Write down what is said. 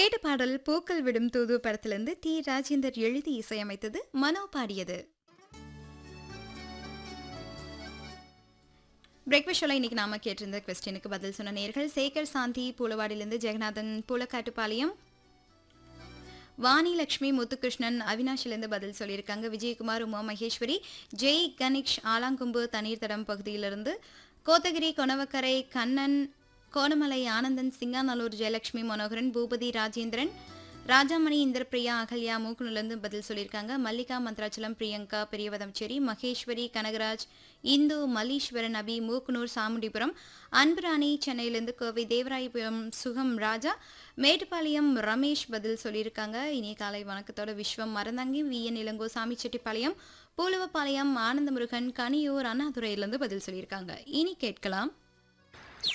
கேட்ட பாடல் பூக்கள் விடும் தூது படத்திலிருந்து டி ராஜேந்தர் எழுதி இசையமைத்தது மனோ பாடியது பிரேக்ஃபாஸ்ட் ஷோல இன்னைக்கு நாம கேட்டிருந்த கொஸ்டினுக்கு பதில் சொன்ன நேர்கள் சேகர் சாந்தி பூலவாடியிலிருந்து ஜெகநாதன் பூலக்காட்டுப்பாளையம் வாணி லட்சுமி முத்துகிருஷ்ணன் அவினாஷிலிருந்து பதில் சொல்லியிருக்காங்க விஜயகுமார் உமா மகேஸ்வரி ஜெய் கணேஷ் ஆலாங்கும்பு தண்ணீர் தடம் பகுதியிலிருந்து கோத்தகிரி கொணவக்கரை கண்ணன் கோணமலை ஆனந்தன் சிங்காநல்லூர் ஜெயலட்சுமி மனோகரன் பூபதி ராஜேந்திரன் ராஜாமணி இந்திரபிரியா அகல்யா மூக்குனிலிருந்து பதில் சொல்லியிருக்காங்க மல்லிகா மந்த்ராச்சலம் பிரியங்கா பெரியவதம்சேரி மகேஸ்வரி கனகராஜ் இந்து மல்லீஸ்வரன் அபி மூக்குனூர் சாமுண்டிபுரம் அன்புராணி சென்னையிலிருந்து கோவை தேவராயபுரம் சுகம் ராஜா மேட்டுப்பாளையம் ரமேஷ் பதில் சொல்லியிருக்காங்க இனிய காலை வணக்கத்தோட விஸ்வம் மறந்தாங்கி வி என் இளங்கோ சாமிச்செட்டிப்பாளையம் பூலுவப்பாளையம் ஆனந்தமுருகன் கனியூர் அண்ணாதுரையிலிருந்து பதில் சொல்லியிருக்காங்க இனி கேட்கலாம்